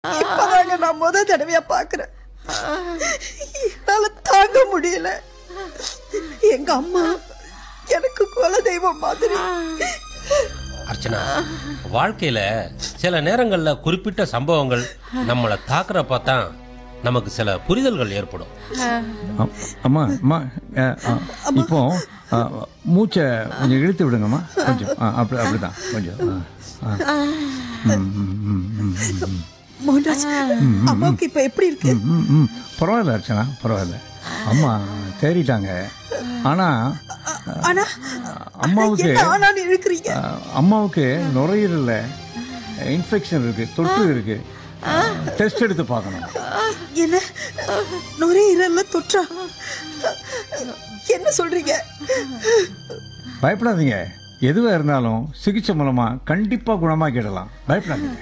இப்பதாங்க நான் முத தடவையா பாக்குறேன் என்னால தாங்க முடியல எங்க அம்மா எனக்கு குல தெய்வம் மாதிரி அர்ச்சனா வாழ்க்கையில சில நேரங்கள்ல குறிப்பிட்ட சம்பவங்கள் நம்மளை தாக்குறப்ப தான் நமக்கு சில புரிதல்கள் ஏற்படும் அம்- அம்மா அம்மா அஹ், அஹ், இப்போ அஹ், மூச்சை கொஞ்சம் இழுத்து விடுங்கம்மா கொஞ்சம் ஆ, அப்படி அப்படிதான் கொஞ்சம் ஆ, ஆ. ம், ம், ம், ம், ம். மோகன்ராஜ் அம்மாவுக்கு இப்ப எப்படி இருக்கு ம், ம், ம். பரவாயில்ல அர்ச்சனா பரவாயில்ல அம்மா தேறிட்டாங்க ஆனா ஆனா அம்மாவுக்கு என்ன ஆனான்னு இழுக்கிறீங்க அஹ், அம்மாவுக்கு நுரையீரல்ல இன்ஃபெக்ஷன் இருக்கு தொற்று இருக்கு டெஸ்ட் எடுத்து பார்க்கணும் என்ன நுரையீரல்ல தொற்றா என்ன சொல்றீங்க பயப்படாதீங்க எதுவாக இருந்தாலும் சிகிச்சை மூலமா கண்டிப்பா குணமாக்கிடலாம் பயப்படாதீங்க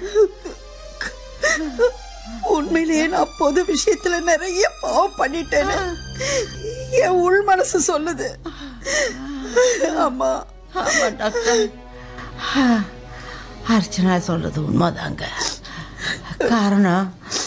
உண்மையிலேயே நான் பொது விஷயத்துல நிறைய பாவம் பண்ணிட்டேன்னு என் உள் மனசு சொல்லுது அம்மா ஆமா டாக்டர் அர்ச்சனா சொல்றது உண்மைதாங்க காரணம்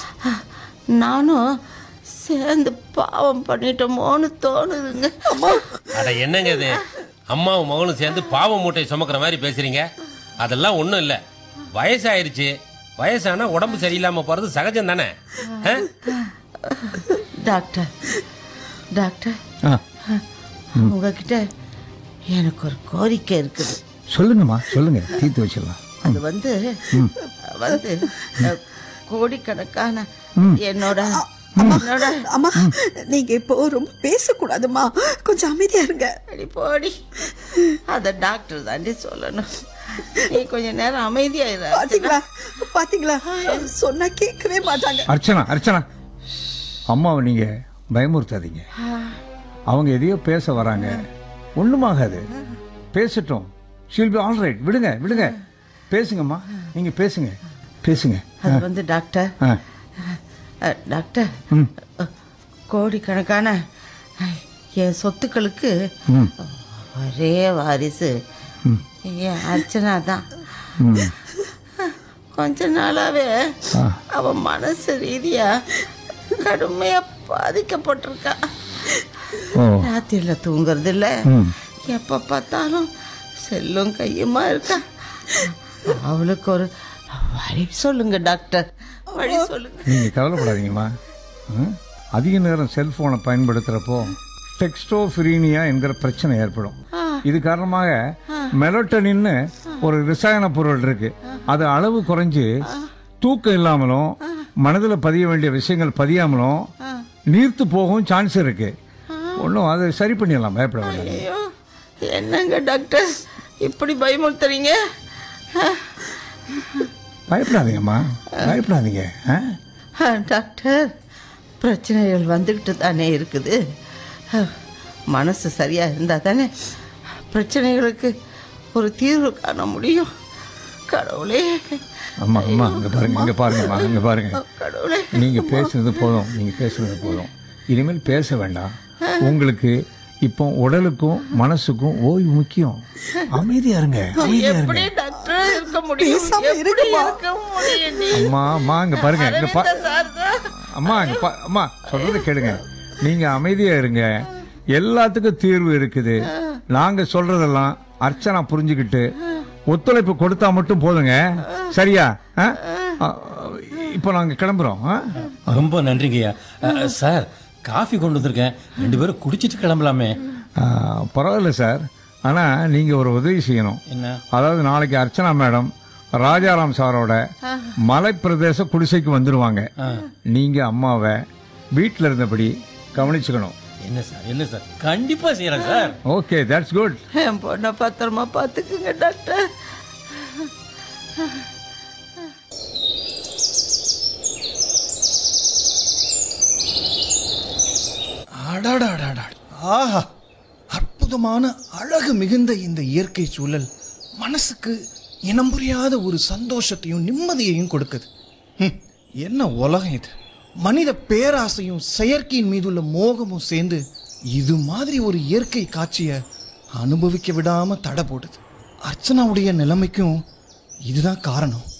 நானும் சேர்ந்து பாவம் பண்ணிட்டோமோன்னு தோணுதுங்க அட என்னங்க இது அம்மாவும் மகனும் சேர்ந்து பாவ மூட்டை சுமக்கிற மாதிரி பேசுறீங்க அதெல்லாம் ஒண்ணும் இல்ல வயசாயிருச்சு வயசானா உடம்பு சரியில்லாம போறது சகஜம் தானே ஆ? டாக்டர் டாக்டர் ஆ, உங்ககிட்ட எனக்கு ஒரு கோரிக்கை இருக்குது சொல்லுங்கம்மா சொல்லுங்க தீர்த்து வச்சிடலாம் அது வந்து வந்து அஹ், கோடிக்கணக்கான என்னோட என்னோட அம்மா நீங்க இப்போ ரொம்ப பேசக்கூடாதும்மா கொஞ்சம் அமைதியா இருங்க அடி போடி அத டாக்டர் தாண்டி சொல்லணும் நீ கொஞ்ச நேரம் அமைதியாயிரு பாத்தீங்களா பாத்தீங்களா சொன்னா கேட்கவே மாட்டாங்க அர்ச்சனா அர்ச்சனா அம்மாவை நீங்க பயமுறுத்தாதீங்க அவங்க எதையோ பேச வராங்க ஒண்ணுமாகாது பேசட்டும் ஷீல் பி ஆல் ரைட் விடுங்க விடுங்க பேசுங்கம்மா நீங்க பேசுங்க பேசுங்க அது வந்து டாக்டர் ஆ, அஹ், டாக்டர் ம். அஹ், கோடிக்கணக்கான அஹ், என் சொத்துக்களுக்கு ம். ஒரே வாரிசு என் அர்ச்சனா தான் ம். கொஞ்ச நாளாவே ஆ. அவ மனசு ரீதியா கடுமையா பாதிக்கப்பட்டிருக்கா ஓ ராத்திரில தூங்குறது இல்ல ம். எப்ப பார்த்தாலும் செல்லும் கையுமா இருக்கா அவளுக்கு ஒரு வழி சொல்லுங்க டாக்டர் வழி சொல்லுங்க நீங்க கவலைப்படாதீங்கம்மா ம்? அதிக நேரம் செல்போனை பயன்படுத்துறப்போ டெக்ஸ்டோஃபிரீனியா என்கிற பிரச்சனை ஏற்படும் இது காரணமாக மெலட்டனின்னு ஒரு ரசாயன பொருள் இருக்கு அது அளவு குறைஞ்சு தூக்கம் இல்லாமலும் மனதில் பதிய வேண்டிய விஷயங்கள் பதியாமலும் நீர்த்து போகவும் சான்ஸ் இருக்கு ஒன்றும் அதை சரி பண்ணிடலாம் பயப்பட வேண்டாம் ஐயோ என்னங்க டாக்டர் இப்படி பயமுறுத்துறீங்க அஹ், பயப்படாதீங்கம்மா பயப்படாதீங்க ஆ? அஹ், டாக்டர் பிரச்சனைகள் வந்துக்கிட்டு தானே இருக்குது அஹ், மனசு சரியா இருந்தா தானே பிரச்சனைகளுக்கு ஒரு தீர்வு காண முடியும் கடவுளே அம்மா அம்மா இங்க பாருங்க இங்க பாருங்கம்மா இங்க பாருங்க கடவுளே நீங்க பேசுனது போதும் நீங்க பேசுனது போதும் இனிமேல் பேச வேண்டாம் உங்களுக்கு இப்போ உடலுக்கும் மனசுக்கும் ஓய்வு முக்கியம் அமைதியா இருங்க அமைதியா எப்படி இருங்க டாக்டர் இருக்க முடியும் பேசாம எப்படி இருக்குமா? இருக்க முடியும் நீ? அம்மா அம்மா இங்க பாருங்க இங்க பா அரவிந்த சார் தான். அம்மா இங்க பா அம்மா சொல்றத கேளுங்க நீங்க அமைதியா இருங்க எல்லாத்துக்கும் தீர்வு இருக்குது நாங்க சொல்றதெல்லாம் அர்ச்சனா புரிஞ்சுக்கிட்டு ஒத்துழைப்பு கொடுத்தா மட்டும் போதுங்க சரியா ஆ? ஆ, இப்போ நாங்க கிளம்புறோம் ஆ? ரொம்ப நன்றிங்கய்யா அஹ், சார் காஃபி கொண்டு வந்திருக்கேன் ரெண்டு பேரும் குடிச்சிட்டு கிளம்பலாமே ஆ, பரவாயில்ல சார் ஆனா நீங்க ஒரு உதவி செய்யணும் என்ன அதாவது நாளைக்கு அர்ச்சனா மேடம் ராஜாராம் சாரோட மலை பிரதேச குடிசைக்கு வந்துருவாங்க நீங்க அம்மாவை வீட்டில் இருந்தபடி கவனிச்சுக்கணும் என்ன சார் என்ன சார் கண்டிப்பா செய்யறேன் சார் ஓகே தட்ஸ் குட் என் பொண்ணை பத்திரமா பார்த்துக்குங்க டாக்டர் அடாடாடாடா ஆஹா அற்புதமான அழகு மிகுந்த இந்த இயற்கை சூழல் மனசுக்கு இனம் புரியாத ஒரு சந்தோஷத்தையும் நிம்மதியையும் கொடுக்குது ஹம், என்ன உலகம் இது மனித பேராசையும் செயற்கையின் மீதுள்ள மோகமும் சேர்ந்து இது மாதிரி ஒரு இயற்கை காட்சியை அனுபவிக்க விடாம தடை போடுது அர்ச்சனாவுடைய நிலைமைக்கும் இதுதான் காரணம்